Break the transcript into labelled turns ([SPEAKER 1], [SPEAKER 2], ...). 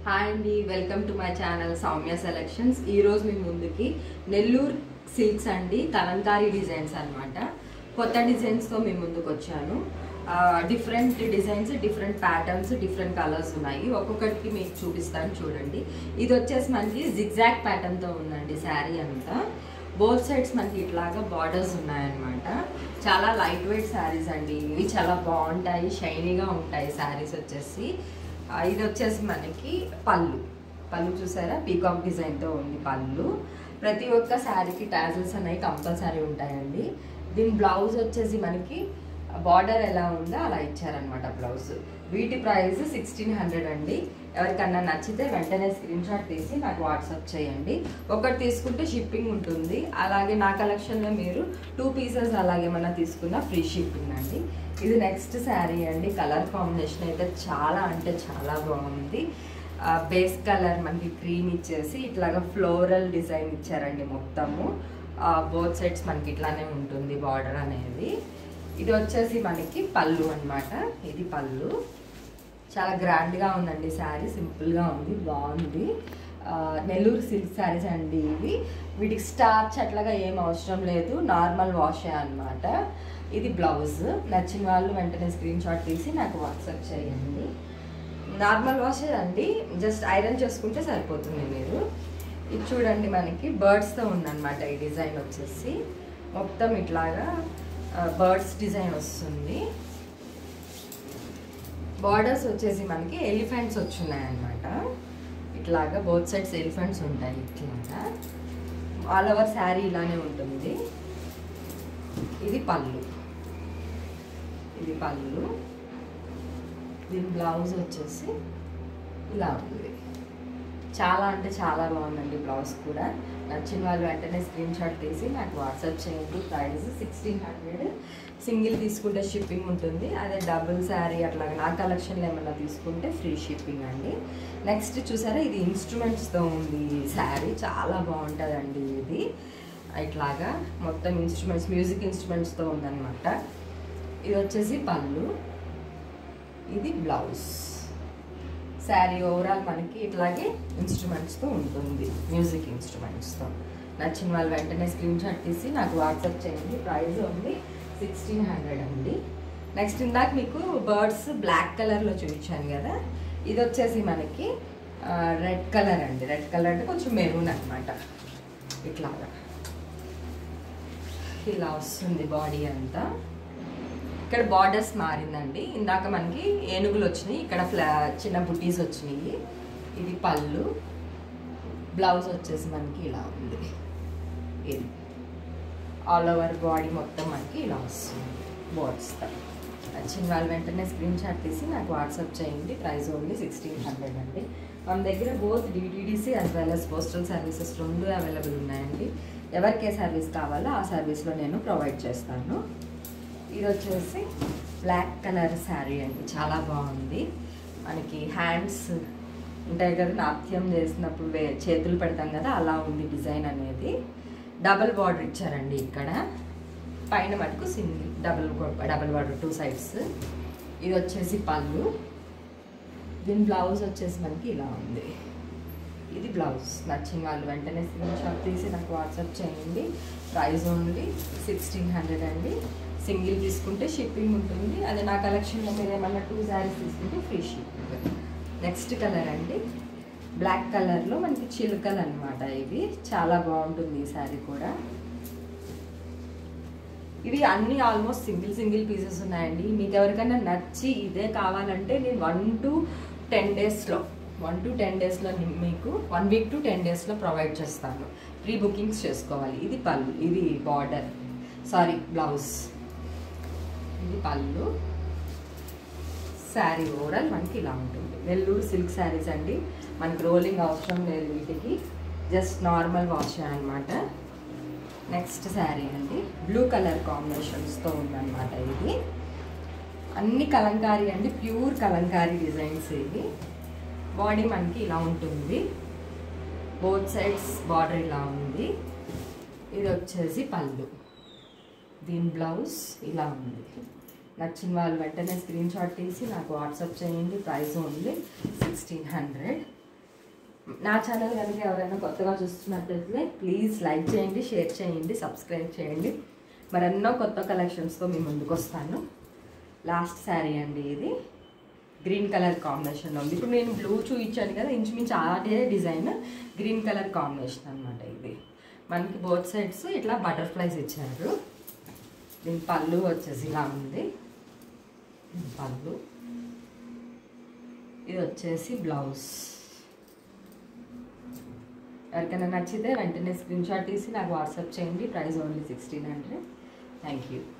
[SPEAKER 1] hi అండి welcome to my channel Soumya selections ఈ రోజు మీ ముందుకి నెల్లూరు సిల్క్స్ అండి కలంకారీ డిజైన్స్ అన్నమాట కొత్త డిజైన్స్తో మీ ముందుకు వచ్చాను different designs different patterns different colours ఉన్నాయి ఒక్కొక్కటికి మీకు చూపిస్తాను చూడండి ఇది వచ్చేసి మనకి జిగ్జాగ్ ప్యాటర్న్తో ఉందండి శారీ అంతా బోత్ సైడ్స్ మనకి ఇట్లాగా బార్డర్స్ ఉన్నాయన్నమాట చాలా లైట్ వెయిట్ శారీస్ అండి ఇవి చాలా బాగుంటాయి షైనీగా ఉంటాయి శారీస్ వచ్చేసి ఆ, ఇది వచ్చేసి మనకి పళ్ళు పళ్ళు చూసారా పీకాక్ డిజైన్తో ఉంది పళ్ళు ప్రతి ఒక్క శారీకి టాజిల్స్ అనేవి కంపల్సరీ ఉంటాయండి దీని బ్లౌజ్ వచ్చేసి మనకి బార్డర్ ఎలా ఉందో అలా ఇచ్చారనమాట బ్లౌజ్ వీటి ప్రైస్ సిక్స్టీన్ హండ్రెడ్ అండి ఎవరికన్నా నచ్చితే వెంటనే స్క్రీన్ షాట్ తీసి నాకు వాట్సాప్ చేయండి ఒకటి తీసుకుంటే షిప్పింగ్ ఉంటుంది అలాగే నా కలెక్షన్లో మీరు టూ పీసెస్ అలాగే మన తీసుకున్న ఫ్రీ షిప్పింగ్ అండి ఇది నెక్స్ట్ శారీ అండి కలర్ కాంబినేషన్ అయితే చాలా అంటే చాలా బాగుంది బేస్ కలర్ మనకి క్రీమ్ ఇచ్చేసి ఇట్లాగా ఫ్లోరల్ డిజైన్ ఇచ్చారండి మొత్తము బోత్ సైడ్స్ మనకి ఇట్లానే ఉంటుంది బార్డర్ అనేది ఇది వచ్చేసి మనకి పళ్ళు అన్నమాట ఇది పళ్ళు చాలా గ్రాండ్గా ఉందండి శారీ సింపుల్గా ఉంది బాగుంది ఆ, నెల్లూరు సిల్క్ శారీస్ అండి ఇవి వీటికి స్టార్చ్ అట్లాగా ఏం అవసరం లేదు నార్మల్ వాషే అన్నమాట ఇది బ్లౌజ్ నచ్చిన వాళ్ళు వెంటనే స్క్రీన్ షాట్ తీసి నాకు వాట్సాప్ చేయండి నార్మల్ వాషే అండి జస్ట్ ఐరన్ చేసుకుంటే సరిపోతుంది మీరు ఇది చూడండి మనకి బర్డ్స్తో ఉందన్నమాట ఈ డిజైన్ వచ్చేసి మొత్తం ఇట్లాగా బర్డ్స్ డిజైన్ వస్తుంది బార్డర్స్ వచ్చేసి మనకి ఎలిఫెంట్స్ వచ్చున్నాయి అనమాట ఇట్లాగా బోత్ సైడ్స్ ఎలిఫెంట్స్ ఉంటాయి ఇట్లాగా ఆల్ ఓవర్ శారీ ఇలానే ఉంటుంది ఇది పళ్ళు ఇది పళ్ళు దీని బ్లౌజ్ వచ్చేసి ఇలా ఉంది చాలా అంటే చాలా బాగుందండి బ్లౌజ్ కూడా నచ్చిన వాళ్ళు వెంటనే స్క్రీన్ షాట్ తీసి నాకు వాట్సాప్ చేయండి ప్రైస్ సిక్స్టీన్ హండ్రెడ్ సింగిల్ తీసుకుంటే షిప్పింగ్ ఉంటుంది అదే డబుల్ శారీ అట్లా నా కలెక్షన్లో ఏమైనా తీసుకుంటే ఫ్రీ షిప్పింగ్ అండి నెక్స్ట్ చూసారా ఇది ఇన్స్ట్రుమెంట్స్తో ఉంది ఈ శారీ చాలా బాగుంటుందండి ఇది ఇట్లాగా మొత్తం ఇన్స్ట్రుమెంట్స్ మ్యూజిక్ ఇన్స్ట్రుమెంట్స్తో ఉందన్నమాట ఇది వచ్చేసి పళ్ళు ఇది బ్లౌజ్ శారీ ఓవరాల్ మనకి ఇట్లాగే ఇన్స్ట్రుమెంట్స్తో ఉంటుంది మ్యూజిక్ ఇన్స్ట్రుమెంట్స్తో నచ్చిన వాళ్ళు వెంటనే స్క్రీన్ షాట్ తీసి నాకు వాట్సాప్ చేయండి ప్రైస్ ఓన్లీ సిక్స్టీన్ హండ్రెడ్ అండి నెక్స్ట్ ఇందాక మీకు బర్డ్స్ బ్లాక్ కలర్లో చూపించాను కదా ఇది వచ్చేసి మనకి రెడ్ కలర్ అండి రెడ్ కలర్ అంటే కొంచెం మెరూన్ అనమాట ఇట్లాగా ఇలా వస్తుంది బాడీ అంతా ఇక్కడ బార్డర్స్ మారిందండి ఇందాక మనకి ఏనుగులు వచ్చినాయి ఇక్కడ ఫ్లా చిన్న బుటీస్ వచ్చినాయి ఇది పళ్ళు బ్లౌజ్ వచ్చేసి మనకి ఇలా ఉంది ఇది ఆల్ ఓవర్ బాడీ మొత్తం మనకి ఇలా వస్తుంది బోర్డ్స్తో నచ్చిన వాళ్ళు వెంటనే స్క్రీన్ షాట్ తీసి నాకు వాట్సాప్ చేయండి ప్రైస్ ఓన్లీ సిక్స్టీన్ హండ్రెడ్ అండి మన దగ్గర both DTDC as well as postal services రెండు అవైలబుల్ ఉన్నాయండి ఎవరికి ఏ సర్వీస్ కావాలో ఆ సర్వీస్లో నేను ప్రొవైడ్ చేస్తాను ఇది వచ్చేసి బ్లాక్ కలర్ శారీ అండి చాలా బాగుంది మనకి హ్యాండ్స్ ఉంటాయి కదా నాట్యం చేసినప్పుడు వే చేతులు పెడతాం కదా అలా ఉంది డిజైన్ అనేది డబల్ బార్డర్ ఇచ్చారండి ఇక్కడ పైన మటుకు single double double border two sides ఇది వచ్చేసి పళ్ళు దీని బ్లౌజ్ వచ్చేసి మనకి ఇలా ఉంది ఇది బ్లౌజ్ నచ్చిన వాళ్ళు వెంటనే స్క్రీన్ షాట్ తీసి నాకు వాట్సాప్ చేయండి ప్రైస్ ఓన్లీ సిక్స్టీన్ హండ్రెడ్ అండి సింగిల్ తీసుకుంటే షిప్పింగ్ ఉంటుంది అదే నా కలెక్షన్లో మీరు ఏమన్నా టూ శారీస్ తీసుకుంటే ఫ్రీ షిప్పింగ్ నెక్స్ట్ కలర్ అండి బ్లాక్ కలర్లో మనకి చిలుకలు అనమాట ఇవి చాలా బాగుంటుంది ఈ శారీ కూడా ఇవి అన్ని ఆల్మోస్ట్ సింగిల్ సింగిల్ పీసెస్ ఉన్నాయండి మీకు ఎవరికైనా నచ్చి ఇదే కావాలంటే నేను వన్ టు టెన్ డేస్లో వన్ టు టెన్ డేస్లో మీకు వన్ వీక్ టు టెన్ డేస్లో ప్రొవైడ్ చేస్తాను ప్రీ బుకింగ్స్ చేసుకోవాలి ఇది పళ్ళు ఇది బార్డర్ సారీ బ్లౌజ్ ఇది పళ్ళు శారీ ఓవరాల్ మనకి ఇలా ఉంటుంది నెల్లూరు సిల్క్ శారీస్ అండి మనకి రోలింగ్ అవసరం లేదు వీటికి జస్ట్ నార్మల్ వాష్ అనమాట నెక్స్ట్ శారీ అండి బ్లూ కలర్ కాంబినేషన్స్తో ఉందన్నమాట ఇది అన్ని కలంకారీ అండి ప్యూర్ కలంకారీ డిజైన్స్ ఇవి బాడీ మనకి ఇలా ఉంటుంది బోత్ సైడ్స్ బార్డర్ ఇలా ఉంది ఇది వచ్చేసి పళ్ళు దీని బ్లౌజ్ ఇలా ఉంది నచ్చిన వాళ్ళు వెంటనే స్క్రీన్ షాట్ తీసి నాకు వాట్సాప్ చేయండి ప్రైస్ ఓన్లీ సిక్స్టీన్ హండ్రెడ్ నా ఛానల్ కనుక ఎవరైనా కొత్తగా చూస్తున్నట్లయితే ప్లీజ్ లైక్ చేయండి షేర్ చేయండి సబ్స్క్రైబ్ చేయండి మరెన్నో కొత్త కలెక్షన్స్తో మీ ముందుకు వస్తాను లాస్ట్ శారీ అండి ఇది గ్రీన్ కలర్ కాంబినేషన్లో ఉంది ఇప్పుడు నేను బ్లూ చూపించాను కదా ఇంచుమించు అదే డిజైన్ గ్రీన్ కలర్ కాంబినేషన్ అనమాట ఇది మనకి బోత్ సైడ్స్ ఇట్లా బటర్ఫ్లైస్ ఇచ్చారు దీని పళ్ళు వచ్చేసి ఇలా ఉంది ఇది పళ్ళు ఇది వచ్చేసి బ్లౌజ్ ఎవరికైనా నచ్చితే వెంటనే స్క్రీన్ షాట్ తీసి నాకు వాట్సాప్ చేయండి price only sixteen hundred thank you